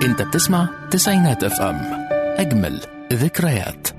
انت بتسمع تسعينات اف ام اجمل ذكريات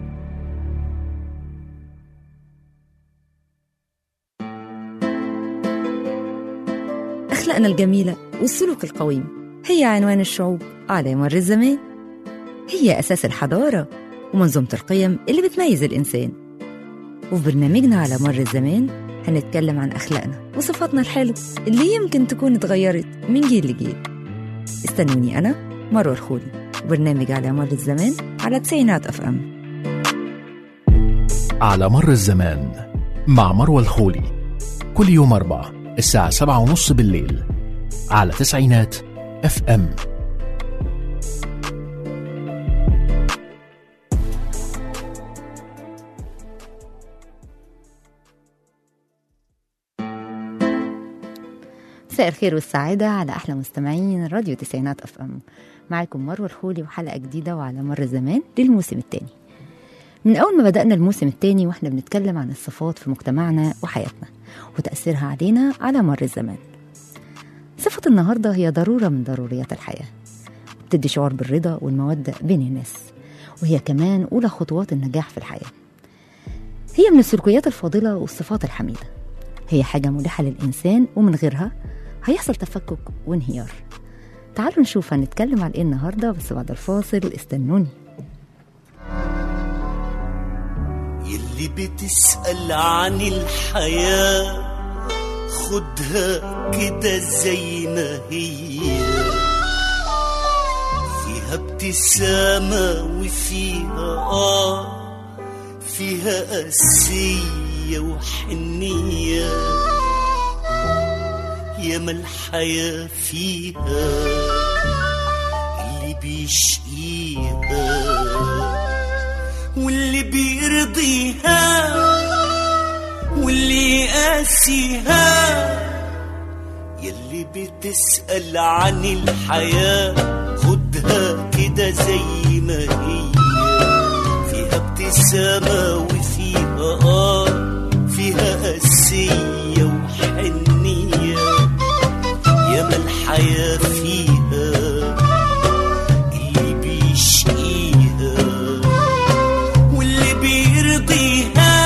أخلاقنا الجميلة والسلوك القويم هي عنوان الشعوب على مر الزمان هي أساس الحضارة ومنظومة القيم اللي بتميز الإنسان وفي برنامجنا على مر الزمان هنتكلم عن أخلاقنا وصفاتنا الحلوة اللي يمكن تكون اتغيرت من جيل لجيل استنوني أنا مروة الخولي برنامج على مر الزمان على تسعينات أف أم على مر الزمان مع مروى الخولي كل يوم أربعة الساعة سبعة ونص بالليل على تسعينات اف ام مساء الخير والسعادة على أحلى مستمعين راديو تسعينات أف أم معاكم مروة الخولي وحلقة جديدة وعلى مر الزمان للموسم الثاني من أول ما بدأنا الموسم الثاني وإحنا بنتكلم عن الصفات في مجتمعنا وحياتنا وتأثيرها علينا على مر الزمان صفة النهاردة هي ضرورة من ضروريات الحياة بتدي شعور بالرضا والمودة بين الناس وهي كمان أولى خطوات النجاح في الحياة هي من السلوكيات الفاضلة والصفات الحميدة هي حاجة ملحة للإنسان ومن غيرها هيحصل تفكك وانهيار تعالوا نشوف هنتكلم عن ايه النهارده بس بعد الفاصل استنوني يلي بتسأل عن الحياة خدها كده زي ما هي فيها ابتسامة وفيها آه فيها قاسية وحنية ياما الحياة فيها اللي بيشقيها واللي بيرضيها واللي يقاسيها يلي بتسأل عن الحياة خدها كده زي ما هي فيها ابتسامة وفيها آه فيها قاسية وحنية ياما الحياة فيها اللي بيشقيها واللي بيرضيها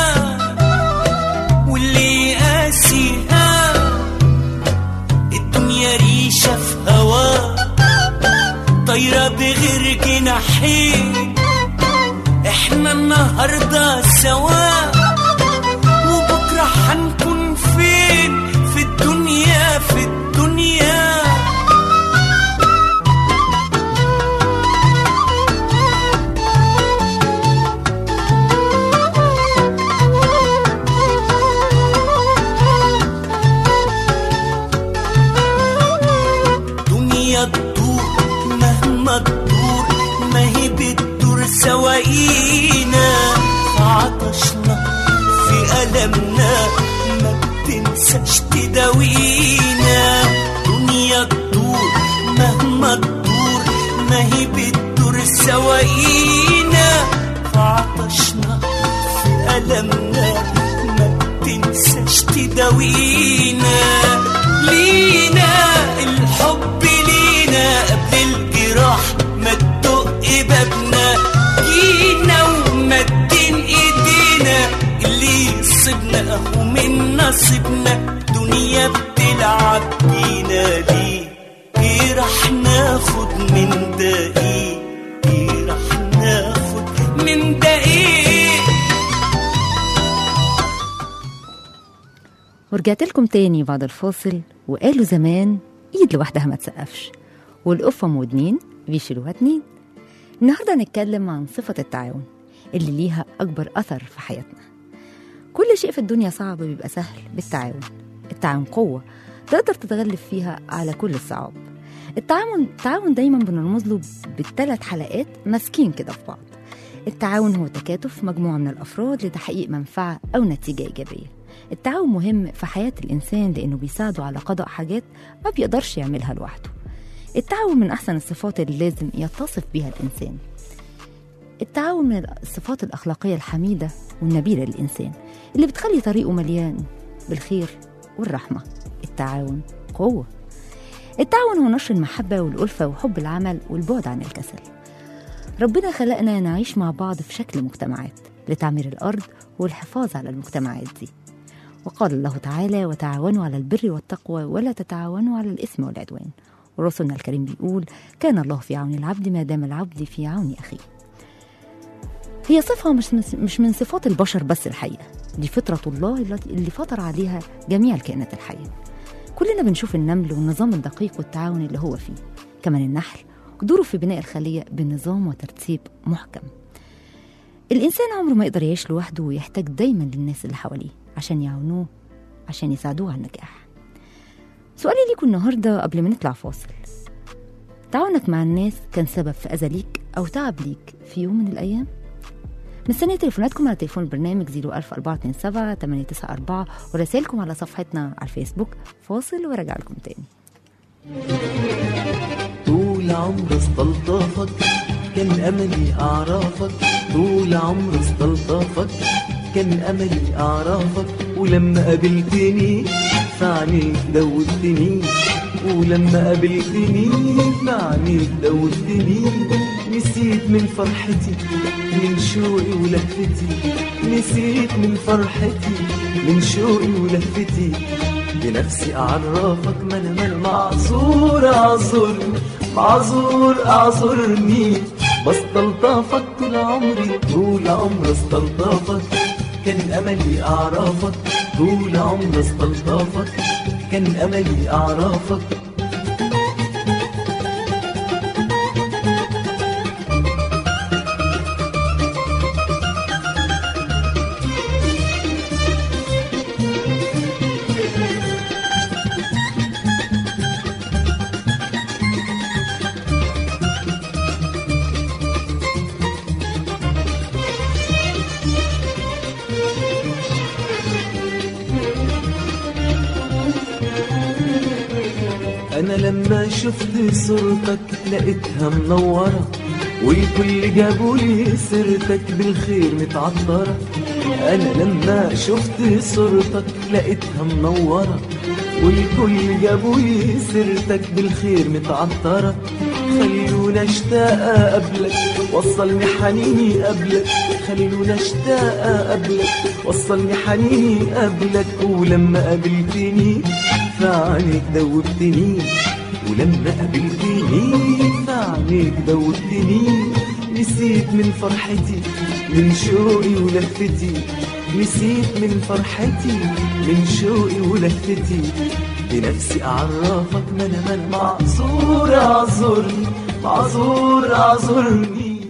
واللي يقاسيها الدنيا ريشة في هوا طايرة بغير جناحين احنا النهاردة سوا وبكرة هنكون فين في الدنيا في الدنيا دنيا تدور مهما تدور ما هي بتدور سواقينا في عطشنا في ألمنا ما بتنساش تداوينا دنيا تدور مهما تدور ما هي بتدور سواقينا في عطشنا في ألمنا ما بتنساش تداوينا لينا الحب لينا قبل الجراح ما تدق بابنا جينا ومدين ايدينا اللي يصيبنا اهو من نصيبنا دنيا بتلعب بينا ليه ايه راح ناخد من ده ايه ايه راح ناخد من ده ايه ورجعت لكم تاني بعد الفاصل وقالوا زمان ايد لوحدها ما تسقفش والقفة ودنين بيشيلوها اتنين النهارده هنتكلم عن صفة التعاون اللي ليها أكبر أثر في حياتنا كل شيء في الدنيا صعب بيبقى سهل بالتعاون التعاون قوة تقدر تتغلب فيها على كل الصعاب التعاون التعاون دايما بنرمز له بالثلاث حلقات ماسكين كده في بعض التعاون هو تكاتف مجموعة من الأفراد لتحقيق منفعة أو نتيجة إيجابية التعاون مهم في حياة الإنسان لأنه بيساعده على قضاء حاجات ما بيقدرش يعملها لوحده التعاون من أحسن الصفات اللي لازم يتصف بها الإنسان التعاون من الصفات الأخلاقية الحميدة والنبيلة للإنسان اللي بتخلي طريقه مليان بالخير والرحمة التعاون قوة التعاون هو نشر المحبة والألفة وحب العمل والبعد عن الكسل ربنا خلقنا نعيش مع بعض في شكل مجتمعات لتعمير الأرض والحفاظ على المجتمعات دي وقال الله تعالى وتعاونوا على البر والتقوى ولا تتعاونوا على الإثم والعدوان ورسولنا الكريم بيقول كان الله في عون العبد ما دام العبد في عون أخيه هي صفة مش مش من صفات البشر بس الحقيقة دي فطرة الله التي- اللي فطر عليها جميع الكائنات الحية كلنا بنشوف النمل والنظام الدقيق والتعاون اللي هو فيه كمان النحل دوره في بناء الخلية بنظام وترتيب محكم الإنسان عمره ما يقدر يعيش لوحده ويحتاج دايما للناس اللي حواليه عشان يعاونوه عشان يساعدوه على النجاح سؤالي ليكم النهاردة قبل ما نطلع فاصل تعاونك مع الناس كان سبب في أذى ليك أو تعب ليك في يوم من الأيام؟ مستنية تليفوناتكم على تليفون البرنامج 01427 894 ورسائلكم على صفحتنا على الفيسبوك فاصل وراجع لكم تاني طول عمري استلطفك كان املي اعرفك طول عمري استلطفك كان املي اعرفك ولما قابلتني فعنيك دوبتني ولما قابلتني فعنيك دوبتني نسيت من فرحتي من شوقي ولهفتي نسيت من فرحتي من شوقي ولهفتي بنفسي أعرفك ما أنا ما أنا معذور أعذرني معذور أعذرني بستلطفك طول عمري طول عمري استلطفك كان أملي أعرفك طول عمري استلطفك كان أملي أعرفك انا لما شفت صورتك لقيتها منورة والكل جابوا لي سيرتك بالخير متعطرة انا لما شفت صورتك لقيتها منورة والكل جابوا لي سيرتك بالخير متعطرة خلونا اشتاق قبلك وصلني حنيني قبلك خلونا اشتاق قبلك وصلني حنيني قبلك ولما قابلتني فعنيك دوبتني ولما قابلتني فعنيك دوبتني نسيت من فرحتي من شوقي ولفتي نسيت من فرحتي من شوقي ولفتي بنفسي أعرفك ما أنا ما أنا معذور أعذرني معذور أعذرني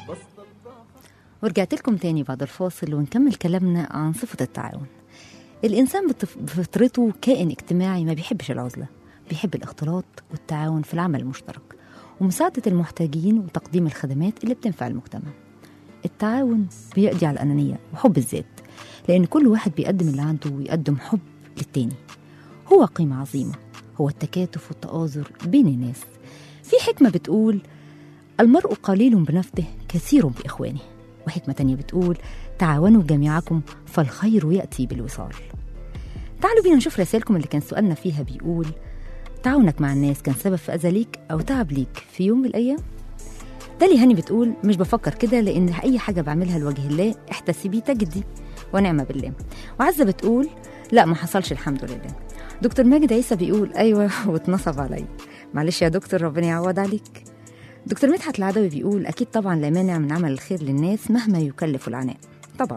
ورجعت لكم تاني بعد الفاصل ونكمل كلامنا عن صفة التعاون الإنسان بتف- بفطرته كائن اجتماعي ما بيحبش العزلة بيحب الاختلاط والتعاون في العمل المشترك ومساعدة المحتاجين وتقديم الخدمات اللي بتنفع المجتمع التعاون بيقضي على الأنانية وحب الذات لأن كل واحد بيقدم اللي عنده ويقدم حب للتاني هو قيمة عظيمة هو التكاتف والتآزر بين الناس في حكمة بتقول المرء قليل بنفسه كثير بإخوانه وحكمة تانية بتقول تعاونوا جميعكم فالخير يأتي بالوصال تعالوا بينا نشوف رسائلكم اللي كان سؤالنا فيها بيقول تعاونك مع الناس كان سبب في أذى ليك أو تعب ليك في يوم من الأيام دالي هاني بتقول مش بفكر كده لأن أي حاجة بعملها لوجه الله احتسبي تجدي ونعمة بالله وعزة بتقول لا ما حصلش الحمد لله دكتور ماجد عيسى بيقول أيوة واتنصب عليا معلش يا دكتور ربنا يعوض عليك دكتور مدحت العدوي بيقول أكيد طبعا لا مانع من عمل الخير للناس مهما يكلف العناء طبعا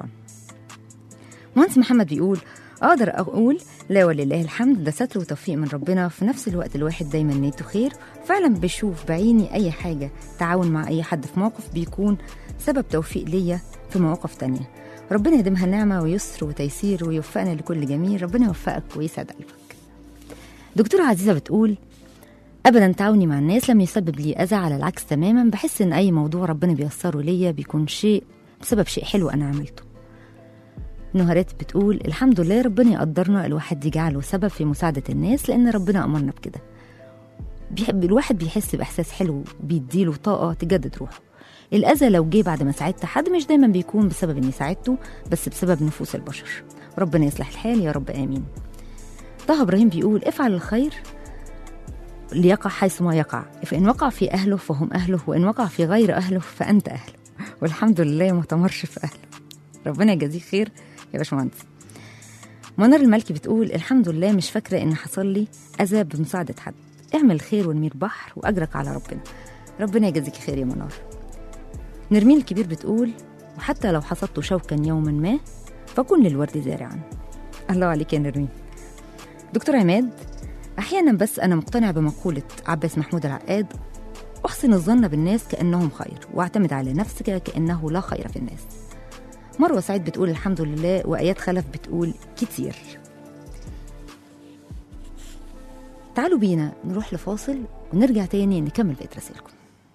مهندس محمد بيقول أقدر أقول لا ولله الحمد ده ستر وتوفيق من ربنا في نفس الوقت الواحد دايما نيته خير فعلا بشوف بعيني أي حاجة تعاون مع أي حد في موقف بيكون سبب توفيق ليا في مواقف تانية ربنا يديمها نعمة ويسر وتيسير ويوفقنا لكل جميل ربنا يوفقك ويسعد قلبك دكتورة عزيزة بتقول ابدا تعاوني مع الناس لم يسبب لي اذى على العكس تماما بحس ان اي موضوع ربنا بيسره ليا بيكون شيء بسبب شيء حلو انا عملته نهارات بتقول الحمد لله ربنا يقدرنا الواحد يجعله سبب في مساعدة الناس لأن ربنا أمرنا بكده بيحب الواحد بيحس بإحساس حلو بيديله طاقة تجدد روحه الأذى لو جه بعد ما ساعدت حد مش دايما بيكون بسبب إني ساعدته بس بسبب نفوس البشر ربنا يصلح الحال يا رب آمين طه إبراهيم بيقول افعل الخير ليقع حيث ما يقع فإن وقع في أهله فهم أهله وإن وقع في غير أهله فأنت أهله والحمد لله ما تمرش في أهله ربنا يجازيك خير يا باشمهندس منار الملكي بتقول الحمد لله مش فاكرة إن حصل لي أذى بمساعدة حد اعمل خير والمير بحر وأجرك على ربنا ربنا يجازيك خير يا منار نرمين الكبير بتقول وحتى لو حصدت شوكا يوما ما فكن للورد زارعا الله عليك يا نرمين دكتور عماد أحيانا بس أنا مقتنع بمقولة عباس محمود العقاد أحسن الظن بالناس كأنهم خير واعتمد على نفسك كأنه لا خير في الناس مروة سعيد بتقول الحمد لله وآيات خلف بتقول كتير تعالوا بينا نروح لفاصل ونرجع تاني نكمل بقية رسائلكم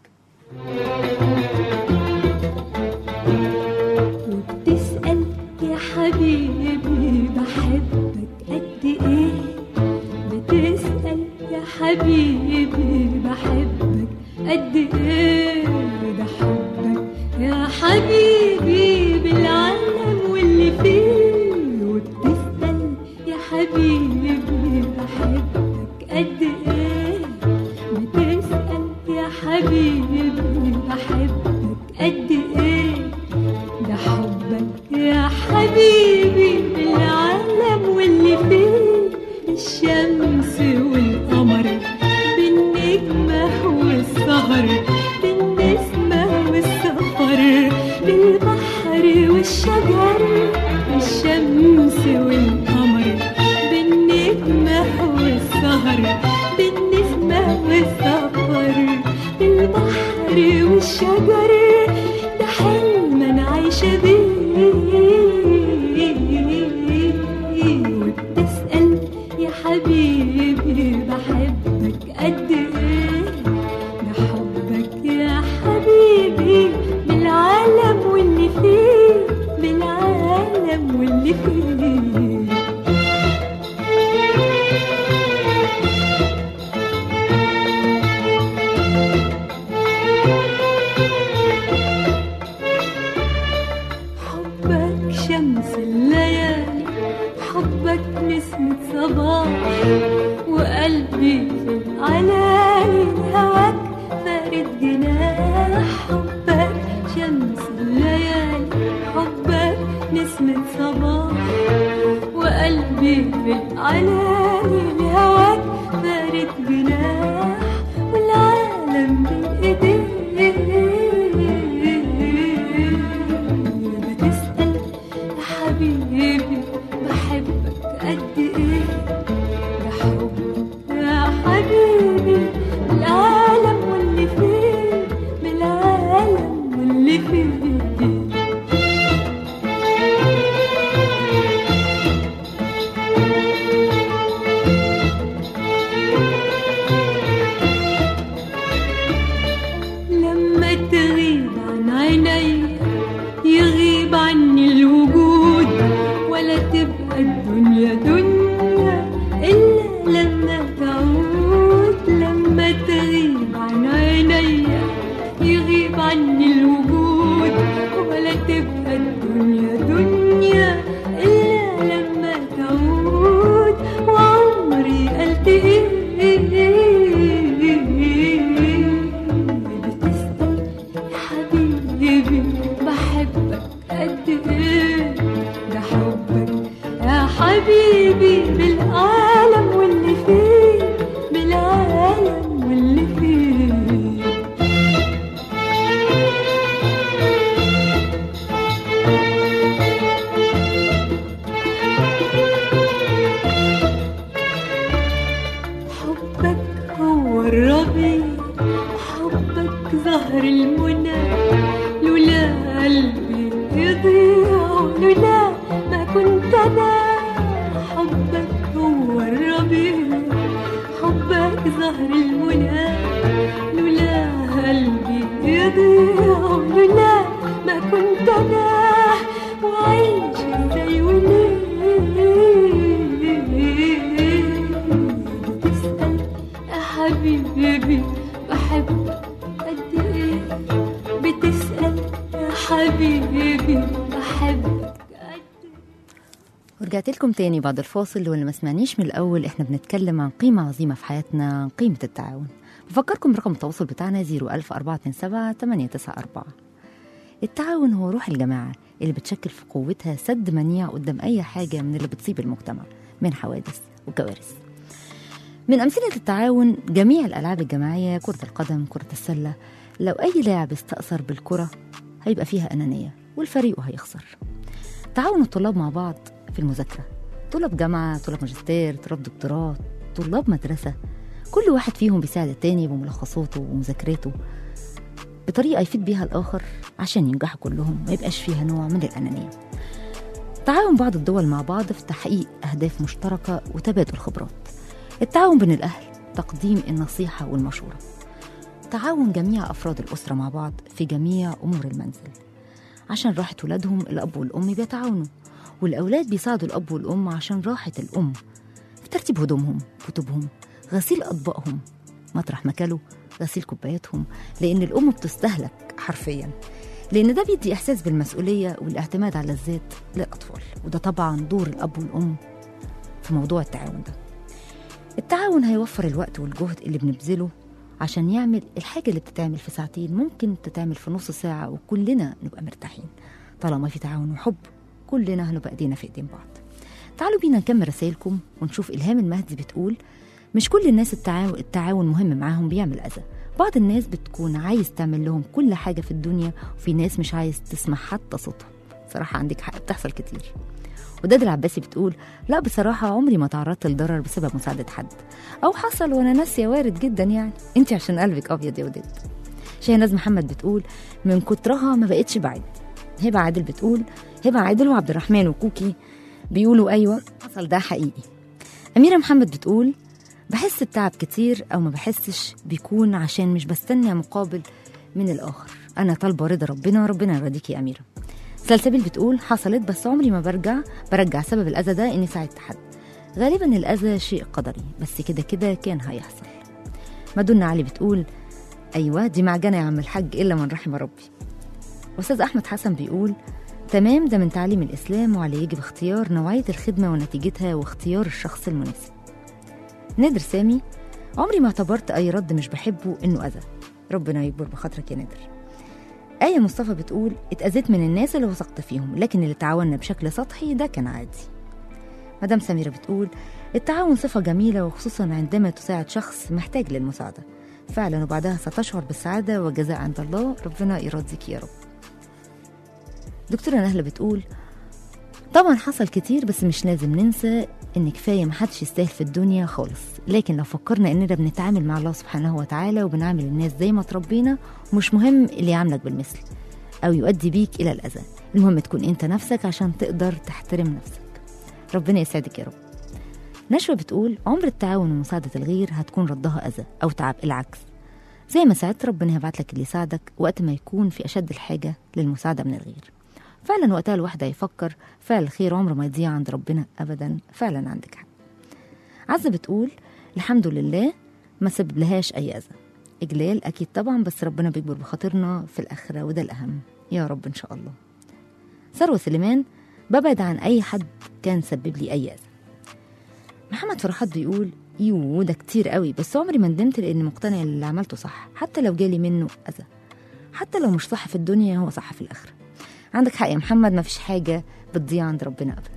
وبتسأل يا حبيبي بحبك قد ايه بتسأل يا حبيبي بحبك قد ايه بحبك يا حبيبي بالعالم واللي فيه وبتسأل يا حبيبي بحبك قد ايه بتسأل يا حبيبي بحبك قد ايه ده حبك يا حبيبي بالعالم واللي فيه الشمس والقمر بالنجمة والسهر بالنسمة والسفر بالبحر والشجر الشمس والقمر بالنجمة والسهر بالنسمة والسفر بالبحر والشجر ده حلم انا عايشة بيه وبتسأل يا حبيبي بحبك قد ايه ده حبك يا حبيبي بالعالم واللي فيه بالعالم واللي فيه حبك شمس الليالي حبك نسمة صباح وقلبي في العلالي هواك فارد جناح حبك شمس الليالي حبك نسمة صباح وقلبي في العلالي هواك فارد جناح والعالم بين ايديك بتسأل يا حبيبي بحبك قد ايه بحبك يا حبيبي بالعالم واللي فيه بالعالم واللي فيه لما تغيب عن عيني يغيب عني الوجود ولا تبقى الدنيا دنيا إلا لما تعود لما تغيب عن عيني يغيب عني الوجود ولا تبقى الدنيا دنيا إلا لما تعود وعمري ألتقي بتسأل يا حبيبي بحبك قد ايه ده حبك يا حبيبي بالعالم واللي فيه بالعالم واللي فيه حبك هو الربيع حبك زهر المنى لولا قلبي يضيع لولا ما كنت انا حبك هو الربيع حبك زهر المنى لولا قلبي يضيع لولا ما كنت انا وعيش ازاي وليه بتسأل يا حبيبي بحبك قد ايه بتسأل يا حبيبي بحبك قد ايه ورجعت لكم تاني بعد الفاصل واللي ما سمعنيش من الأول احنا بنتكلم عن قيمة عظيمة في حياتنا قيمة التعاون بفكركم برقم التواصل بتاعنا 01427 894 التعاون هو روح الجماعة اللي بتشكل في قوتها سد منيع قدام أي حاجة من اللي بتصيب المجتمع من حوادث وكوارث من أمثلة التعاون جميع الألعاب الجماعية كرة القدم كرة السلة لو أي لاعب استأثر بالكرة هيبقى فيها أنانية والفريق هيخسر تعاون الطلاب مع بعض في المذاكرة طلاب جامعة طلاب ماجستير طلاب دكتوراه طلاب مدرسة كل واحد فيهم بيساعد التاني بملخصاته ومذاكرته بطريقة يفيد بيها الآخر عشان ينجحوا كلهم ما يبقاش فيها نوع من الأنانية تعاون بعض الدول مع بعض في تحقيق أهداف مشتركة وتبادل خبرات التعاون بين الأهل تقديم النصيحة والمشورة تعاون جميع أفراد الأسرة مع بعض في جميع أمور المنزل عشان راحة ولادهم الأب والأم بيتعاونوا والأولاد بيساعدوا الأب والأم عشان راحة الأم في ترتيب هدومهم كتبهم غسيل أطباقهم مطرح ما كلوا غسيل كوباياتهم لأن الأم بتستهلك حرفيا لأن ده بيدي إحساس بالمسؤولية والاعتماد على الذات للأطفال وده طبعا دور الأب والأم في موضوع التعاون ده التعاون هيوفر الوقت والجهد اللي بنبذله عشان يعمل الحاجة اللي بتتعمل في ساعتين ممكن تتعمل في نص ساعة وكلنا نبقى مرتاحين طالما في تعاون وحب كلنا هنبقى ايدينا في ايدين بعض تعالوا بينا نكمل رسائلكم ونشوف إلهام المهدي بتقول مش كل الناس التعاون, التعاون مهم معاهم بيعمل أذى بعض الناس بتكون عايز تعمل لهم كل حاجة في الدنيا وفي ناس مش عايز تسمع حتى صوتهم صراحة عندك حق بتحصل كتير وداد العباسي بتقول لا بصراحة عمري ما تعرضت لضرر بسبب مساعدة حد أو حصل وأنا ناسية وارد جدا يعني أنت عشان قلبك أبيض يا وداد شاهناز محمد بتقول من كترها ما بقتش بعيد هبة عادل بتقول هبة عادل وعبد الرحمن وكوكي بيقولوا أيوة حصل ده حقيقي أميرة محمد بتقول بحس بتعب كتير أو ما بحسش بيكون عشان مش بستنى مقابل من الآخر أنا طالبة رضا ربنا ربنا يرضيكي يا أميرة سلسبيل بتقول حصلت بس عمري ما برجع برجع سبب الأذى ده إني ساعدت حد غالبا الأذى شيء قدري بس كده كده كان هيحصل مدن علي بتقول أيوة دي معجنة يا عم الحاج إلا من رحم ربي أستاذ أحمد حسن بيقول تمام ده من تعليم الإسلام وعليه يجب اختيار نوعية الخدمة ونتيجتها واختيار الشخص المناسب نادر سامي عمري ما اعتبرت أي رد مش بحبه إنه أذى ربنا يكبر بخاطرك يا نادر آية مصطفى بتقول اتأذيت من الناس اللي وثقت فيهم لكن اللي تعاوننا بشكل سطحي ده كان عادي مدام سميرة بتقول التعاون صفة جميلة وخصوصا عندما تساعد شخص محتاج للمساعدة فعلا وبعدها ستشعر بالسعادة والجزاء عند الله ربنا يرضيك يا رب دكتورة نهلة بتقول طبعا حصل كتير بس مش لازم ننسى ان كفايه محدش يستاهل في الدنيا خالص لكن لو فكرنا اننا بنتعامل مع الله سبحانه وتعالى وبنعامل الناس زي ما تربينا مش مهم اللي يعاملك بالمثل او يؤدي بيك الى الاذى المهم تكون انت نفسك عشان تقدر تحترم نفسك ربنا يسعدك يا رب نشوى بتقول عمر التعاون ومساعدة الغير هتكون ردها أذى أو تعب العكس زي ما ساعدت ربنا هيبعت لك اللي يساعدك وقت ما يكون في أشد الحاجة للمساعدة من الغير فعلا وقتها الواحد هيفكر فعل الخير عمره ما يضيع عند ربنا ابدا فعلا عندك حق عزة بتقول الحمد لله ما سبب لهاش اي اذى اجلال اكيد طبعا بس ربنا بيكبر بخاطرنا في الاخره وده الاهم يا رب ان شاء الله ثروه سليمان ببعد عن اي حد كان سبب لي اي اذى محمد فرحات بيقول يو ده كتير قوي بس عمري ما ندمت لاني مقتنع اللي عملته صح حتى لو جالي منه اذى حتى لو مش صح في الدنيا هو صح في الاخره عندك حق يا محمد مفيش حاجة بتضيع عند ربنا أبدا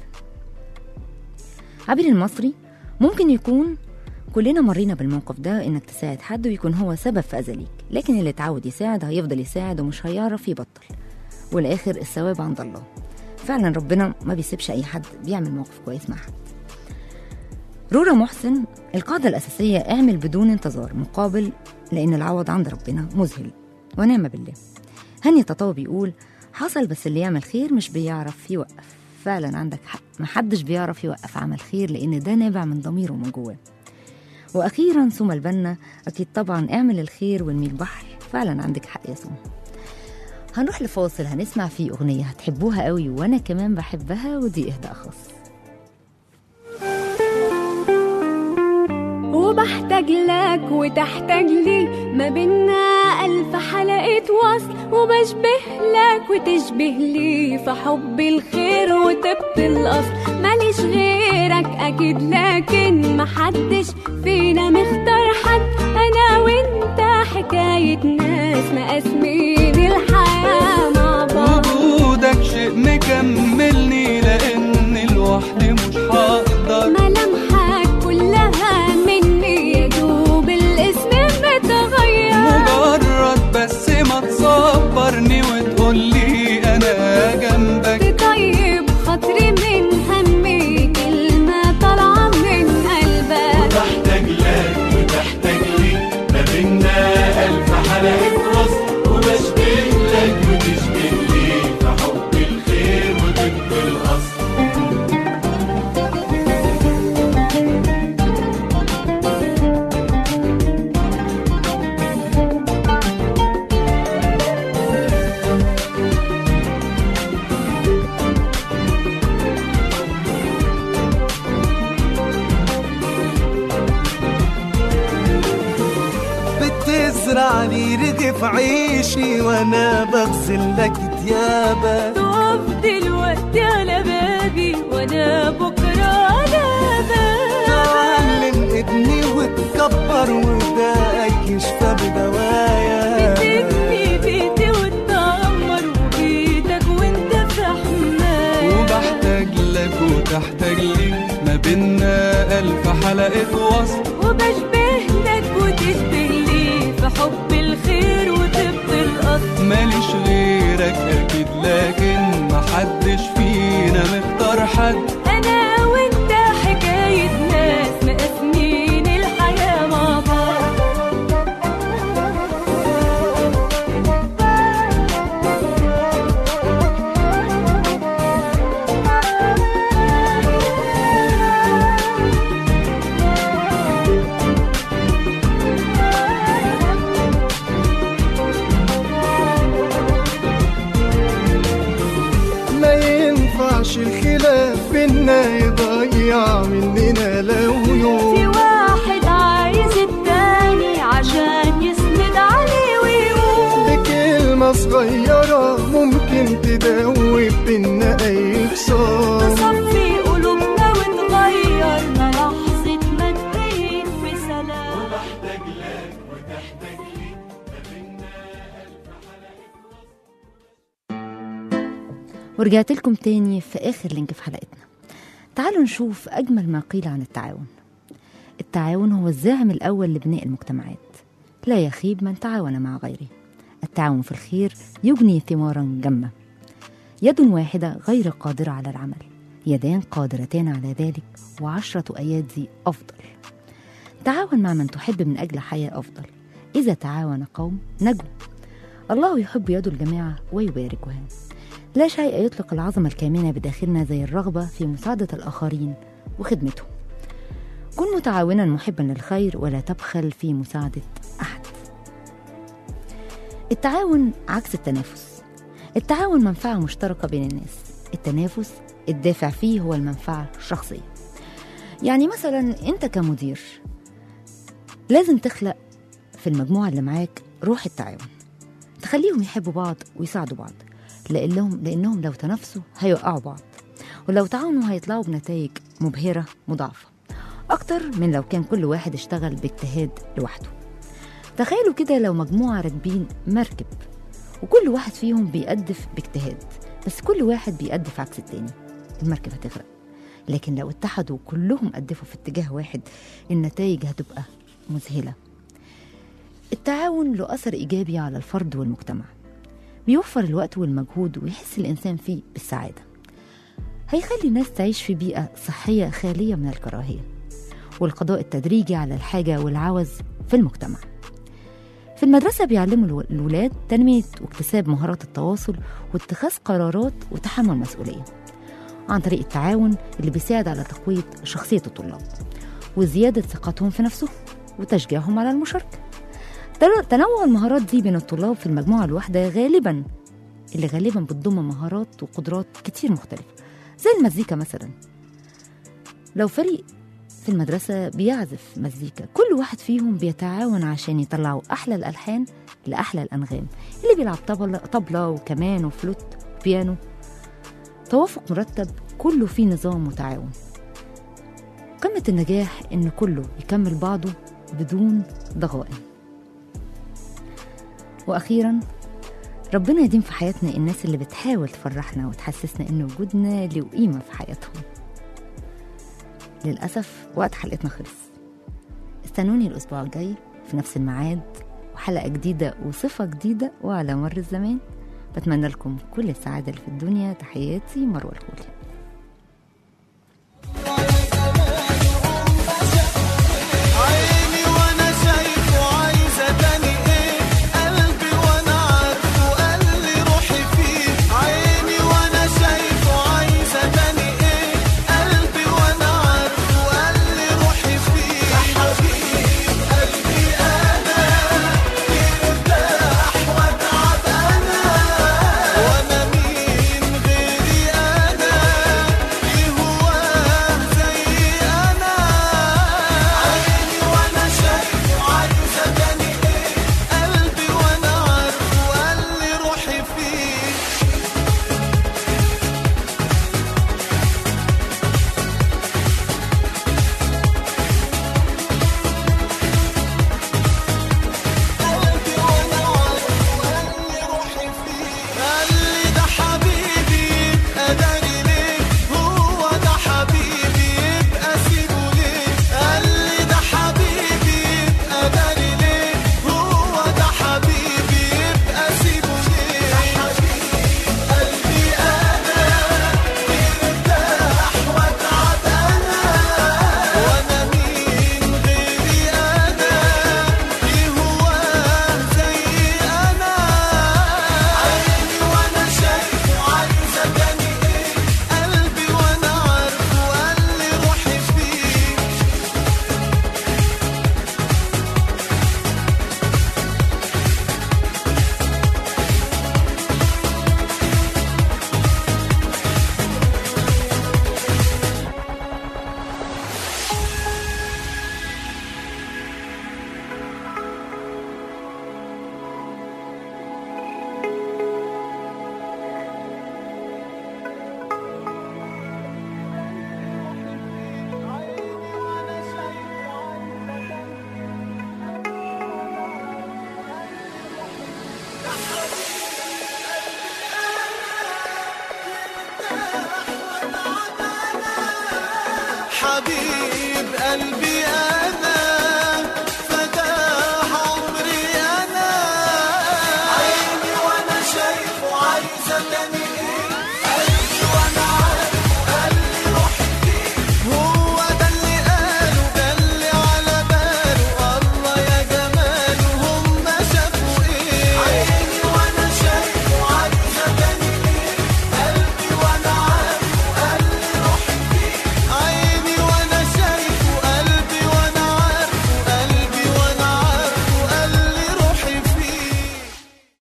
عبير المصري ممكن يكون كلنا مرينا بالموقف ده إنك تساعد حد ويكون هو سبب في أذى ليك لكن اللي اتعود يساعد هيفضل يساعد ومش هيعرف يبطل والآخر الثواب عند الله فعلا ربنا ما بيسيبش أي حد بيعمل موقف كويس مع حد رورا محسن القاعدة الأساسية اعمل بدون انتظار مقابل لأن العوض عند ربنا مذهل ونعم بالله هاني تطاوي بيقول حصل بس اللي يعمل خير مش بيعرف يوقف فعلا عندك حق محدش بيعرف يوقف عمل خير لأن ده نابع من ضميره من جواه وأخيرا سوما البنا أكيد طبعا اعمل الخير وارمي البحر فعلا عندك حق يا سوما هنروح لفاصل هنسمع فيه أغنية هتحبوها قوي وأنا كمان بحبها ودي إهداء خاص وبحتاج لك وتحتاج لي ما بينا ألف ألف حلقة وصل وبشبه لك وتشبه لي في حب الخير وطب الأصل ماليش غيرك أكيد لكن محدش فينا مختار حد أنا وأنت حكاية ناس مقاسمين الحياة مع بعض وجودك شيء مكملني لان لوحدي مش هقدر ملامحك كلها مني يا دوب الاسم متغير مجرد بس ما تصبرني وتقولي انا جنبك تطيب خاطري من همي كلمة طالعة من قلبك تحتاج لك وتحتاج لي ما بينا ألف حلقة وصل وبشبه لك وتشبه لي في حب الخير وطب الأصل بتزرع لي رغف عيشي وانا بغسل لك ثيابك تقف دلوقتي على بابي وانا بكرة على بابك تعلم ابني وتكبر وداك يشفى بدوايا تبني بيتي وتعمر وبيتك وانت في حماية وبحتاج لك وتحتاج لي ما بينا ألف حلقة وصل وبشبه لك وتشبه لي في حب الخير وطب الأصل ماليش غيرك أكيد لكن محدش فينا مختار حد أنا وأنت حكاية ناس مقاسمين الحياة مع بعض ما ينفعش الخلاف بينا يضيع مننا لو في يوم واحد عايز التاني عشان يسند عليه ويقول بكلمة صغيرة ممكن تدوب بينا أي خصام تصفي قلوبنا وتغيرنا لحظة ما تبين في سلام ورجعت لكم تاني في آخر لينك في حلقتنا تعالوا نشوف أجمل ما قيل عن التعاون التعاون هو الزاعم الأول لبناء المجتمعات لا يخيب من تعاون مع غيره التعاون في الخير يجني ثمارا جمة يد واحدة غير قادرة على العمل يدان قادرتان على ذلك وعشرة أيادي أفضل تعاون مع من تحب من أجل حياة أفضل إذا تعاون قوم نجوا الله يحب يد الجماعة ويباركها لا شيء يطلق العظمة الكامنة بداخلنا زي الرغبة في مساعدة الآخرين وخدمتهم كن متعاونا محبا للخير ولا تبخل في مساعدة أحد التعاون عكس التنافس التعاون منفعة مشتركة بين الناس التنافس الدافع فيه هو المنفعة الشخصية يعني مثلا أنت كمدير لازم تخلق في المجموعة اللي معاك روح التعاون تخليهم يحبوا بعض ويساعدوا بعض لأنهم لأنهم لو تنافسوا هيوقعوا بعض ولو تعاونوا هيطلعوا بنتائج مبهرة مضاعفة أكتر من لو كان كل واحد اشتغل باجتهاد لوحده تخيلوا كده لو مجموعة راكبين مركب وكل واحد فيهم بيقدف باجتهاد بس كل واحد بيقدف عكس التاني المركب هتغرق لكن لو اتحدوا كلهم قدفوا في اتجاه واحد النتائج هتبقى مذهلة التعاون له أثر إيجابي على الفرد والمجتمع بيوفر الوقت والمجهود ويحس الإنسان فيه بالسعادة هيخلي الناس تعيش في بيئة صحية خالية من الكراهية والقضاء التدريجي على الحاجة والعوز في المجتمع في المدرسة بيعلموا الو- الولاد تنمية واكتساب مهارات التواصل واتخاذ قرارات وتحمل مسؤولية عن طريق التعاون اللي بيساعد على تقوية شخصية الطلاب وزيادة ثقتهم في نفسهم وتشجيعهم على المشاركة تر- تنوع المهارات دي بين الطلاب في المجموعة الواحدة غالبا اللي غالبا بتضم مهارات وقدرات كتير مختلفة زي المزيكا مثلا لو فريق في المدرسة بيعزف مزيكا كل واحد فيهم بيتعاون عشان يطلعوا أحلى الألحان لأحلى الأنغام اللي بيلعب طبلة, طبلة وكمان وفلوت وبيانو توافق مرتب كله فيه نظام وتعاون قمة النجاح إن كله يكمل بعضه بدون ضغائن وأخيرا ربنا يديم في حياتنا الناس اللي بتحاول تفرحنا وتحسسنا إن وجودنا له قيمة في حياتهم للأسف وقت حلقتنا خلص استنوني الأسبوع الجاي في نفس الميعاد وحلقة جديدة وصفة جديدة وعلى مر الزمان بتمنى لكم كل السعادة اللي في الدنيا تحياتي مروة الخولي